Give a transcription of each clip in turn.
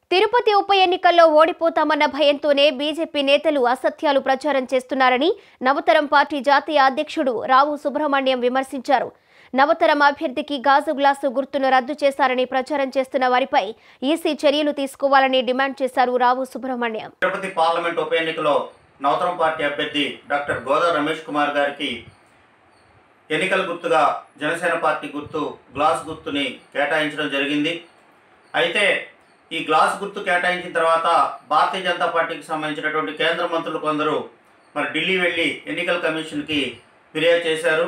తిరుపతి ఉప ఎన్నికల్లో ఓడిపోతామన్న భయంతోనే బీజేపీ నేతలు అసత్యాలు ప్రచారం చేస్తున్నారని నవతరం పార్టీ జాతీయ అధ్యక్షుడు రావు సుబ్రహ్మణ్యం విమర్శించారు నవతరం అభ్యర్థికి గాజు గ్లాసు గుర్తును రద్దు చేశారని ప్రచారం చేస్తున్న వారిపై ఈసీ చర్యలు తీసుకోవాలని డిమాండ్ చేశారు రావు సుబ్రహ్మణ్యం తిరుపతి పార్లమెంట్ ఉప ఎన్నికలో నవతరం పార్టీ అభ్యర్థి డాక్టర్ గోదా రమేష్ కుమార్ గారికి ఎన్నికల గుర్తుగా జనసేన పార్టీ గుర్తు గ్లాస్ గుర్తుని కేటాయించడం జరిగింది అయితే ఈ గ్లాస్ గుర్తు కేటాయించిన తర్వాత భారతీయ జనతా పార్టీకి సంబంధించినటువంటి కేంద్ర మంత్రులు కొందరు మరి ఢిల్లీ వెళ్ళి ఎన్నికల కమిషన్కి ఫిర్యాదు చేశారు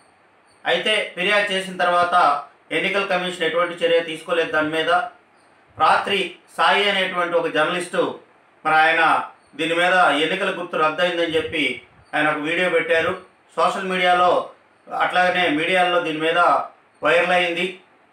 అయితే ఫిర్యాదు చేసిన తర్వాత ఎన్నికల కమిషన్ ఎటువంటి చర్య తీసుకోలేదు దాని మీద రాత్రి సాయి అనేటువంటి ఒక జర్నలిస్టు మరి ఆయన దీని మీద ఎన్నికల గుర్తు రద్దయిందని చెప్పి ఆయన ఒక వీడియో పెట్టారు సోషల్ మీడియాలో అట్లాగనే మీడియాలో దీని మీద వైరల్ అయింది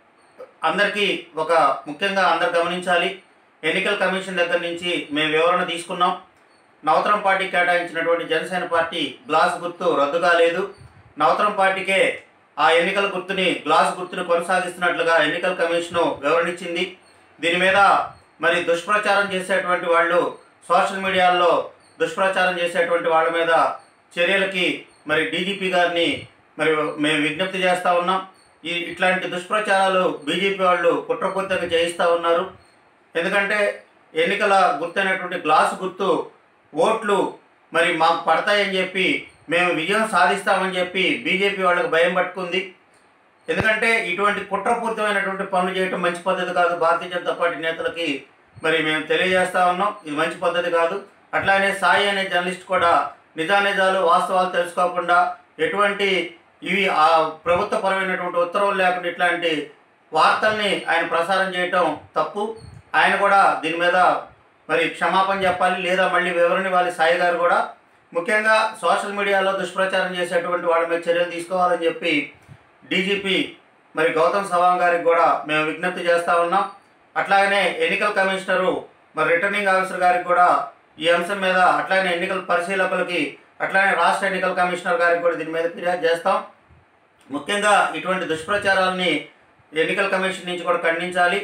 అందరికీ ఒక ముఖ్యంగా అందరు గమనించాలి ఎన్నికల కమిషన్ దగ్గర నుంచి మేము వివరణ తీసుకున్నాం నవతరం పార్టీ కేటాయించినటువంటి జనసేన పార్టీ గ్లాస్ గుర్తు రద్దు కాలేదు నవతరం పార్టీకే ఆ ఎన్నికల గుర్తుని గ్లాస్ గుర్తుని కొనసాగిస్తున్నట్లుగా ఎన్నికల కమిషను వివరణ ఇచ్చింది దీని మీద మరి దుష్ప్రచారం చేసేటువంటి వాళ్ళు సోషల్ మీడియాల్లో దుష్ప్రచారం చేసేటువంటి వాళ్ళ మీద చర్యలకి మరి డీజీపీ గారిని మరి మేము విజ్ఞప్తి చేస్తూ ఉన్నాం ఈ ఇట్లాంటి దుష్ప్రచారాలు బీజేపీ వాళ్ళు కుట్రపూర్తిగా చేయిస్తూ ఉన్నారు ఎందుకంటే ఎన్నికల గుర్తైనటువంటి గ్లాస్ గుర్తు ఓట్లు మరి మాకు పడతాయని చెప్పి మేము విజయం సాధిస్తామని చెప్పి బీజేపీ వాళ్ళకి భయం పట్టుకుంది ఎందుకంటే ఇటువంటి కుట్రపూరితమైనటువంటి పనులు చేయటం మంచి పద్ధతి కాదు భారతీయ జనతా పార్టీ నేతలకి మరి మేము తెలియజేస్తా ఉన్నాం ఇది మంచి పద్ధతి కాదు అట్లానే సాయి అనే జర్నలిస్ట్ కూడా నిజానిజాలు వాస్తవాలు తెలుసుకోకుండా ఎటువంటి ఇవి ఆ ప్రభుత్వపరమైనటువంటి ఉత్తర్వులు లేకుండా ఇట్లాంటి వార్తల్ని ఆయన ప్రసారం చేయటం తప్పు ఆయన కూడా దీని మీద మరి క్షమాపణ చెప్పాలి లేదా మళ్ళీ వివరణ ఇవ్వాలి సాయి గారు కూడా ముఖ్యంగా సోషల్ మీడియాలో దుష్ప్రచారం చేసేటువంటి వాళ్ళ మీద చర్యలు తీసుకోవాలని చెప్పి డీజీపీ మరి గౌతమ్ సవాంగ్ గారికి కూడా మేము విజ్ఞప్తి చేస్తూ ఉన్నాం అట్లాగనే ఎన్నికల కమిషనరు మరి రిటర్నింగ్ ఆఫీసర్ గారికి కూడా ఈ అంశం మీద అట్లానే ఎన్నికల పరిశీలకులకి అట్లానే రాష్ట్ర ఎన్నికల కమిషనర్ గారికి కూడా దీని మీద ఫిర్యాదు చేస్తాం ముఖ్యంగా ఇటువంటి దుష్ప్రచారాలని ఎన్నికల కమిషన్ నుంచి కూడా ఖండించాలి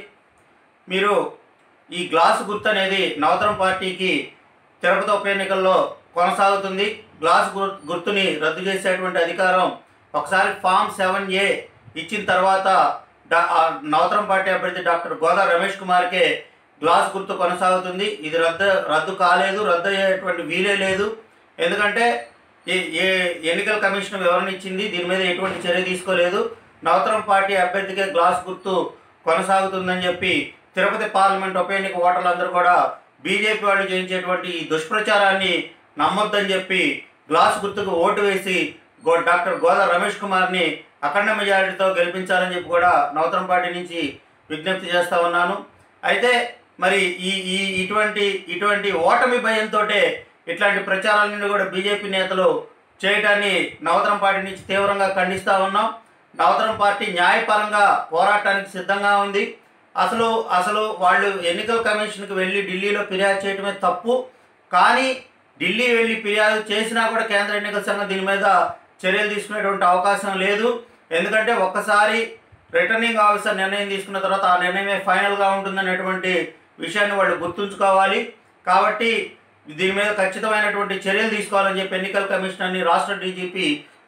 మీరు ఈ గ్లాస్ గుర్తు అనేది నవతరం పార్టీకి తిరుపతి ఉప ఎన్నికల్లో కొనసాగుతుంది గ్లాస్ గుర్- గుర్తుని రద్దు చేసేటువంటి అధికారం ఒకసారి ఫామ్ సెవెన్ ఏ ఇచ్చిన తర్వాత డా- ఆ నవతరం పార్టీ అభ్యర్థి డాక్టర్ గోదా రమేష్ కుమార్కే గ్లాస్ గుర్తు కొనసాగుతుంది ఇది రద్దు రద్దు కాలేదు రద్దు అయ్యేటువంటి వీలే లేదు ఎందుకంటే ఏ ఏ ఎన్నికల కమిషన్ వివరణ ఇచ్చింది దీని మీద ఎటువంటి చర్య తీసుకోలేదు నవతరం పార్టీ అభ్యర్థికే గ్లాస్ గుర్తు కొనసాగుతుందని చెప్పి తిరుపతి పార్లమెంట్ ఉప ఎన్నిక ఓటర్లందరూ కూడా బీజేపీ వాళ్ళు చేయించేటువంటి ఈ దుష్ప్రచారాన్ని నమ్మొద్దని చెప్పి గ్లాస్ గుర్తుకు ఓటు వేసి గో డాక్టర్ గోదా రమేష్ కుమార్ని అఖండ మెజారిటీతో గెలిపించాలని చెప్పి కూడా నవతరం పార్టీ నుంచి విజ్ఞప్తి చేస్తా ఉన్నాను అయితే మరి ఈ ఈ ఇటువంటి ఇటువంటి ఓటమి భయంతో ఇట్లాంటి ప్రచారాలను కూడా బీజేపీ నేతలు చేయటాన్ని నవతరం పార్టీ నుంచి తీవ్రంగా ఖండిస్తూ ఉన్నాం నవతరం పార్టీ న్యాయపరంగా పోరాటానికి సిద్ధంగా ఉంది అసలు అసలు వాళ్ళు ఎన్నికల కమిషన్కి వెళ్ళి ఢిల్లీలో ఫిర్యాదు చేయడమే తప్పు కానీ ఢిల్లీ వెళ్ళి ఫిర్యాదు చేసినా కూడా కేంద్ర ఎన్నికల సంఘం దీని మీద చర్యలు తీసుకునేటువంటి అవకాశం లేదు ఎందుకంటే ఒక్కసారి రిటర్నింగ్ ఆఫీసర్ నిర్ణయం తీసుకున్న తర్వాత ఆ నిర్ణయమే ఫైనల్గా ఉంటుందనేటువంటి విషయాన్ని వాళ్ళు గుర్తుంచుకోవాలి కాబట్టి దీని మీద ఖచ్చితమైనటువంటి చర్యలు తీసుకోవాలని చెప్పి ఎన్నికల కమిషనర్ని రాష్ట్ర డీజీపీ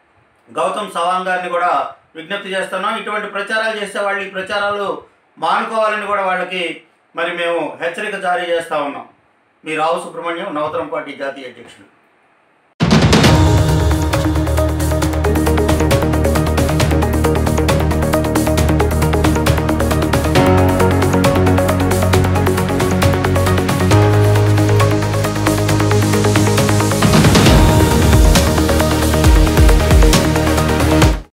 గౌతమ్ సవాంగ్ గారిని కూడా విజ్ఞప్తి చేస్తున్నాం ఇటువంటి ప్రచారాలు చేసే వాళ్ళు ఈ ప్రచారాలు మానుకోవాలని కూడా వాళ్ళకి మరి మేము హెచ్చరిక జారీ చేస్తా ఉన్నాం మీ రావు సుబ్రహ్మణ్యం నవతరం పార్టీ జాతీయ అధ్యక్షుడు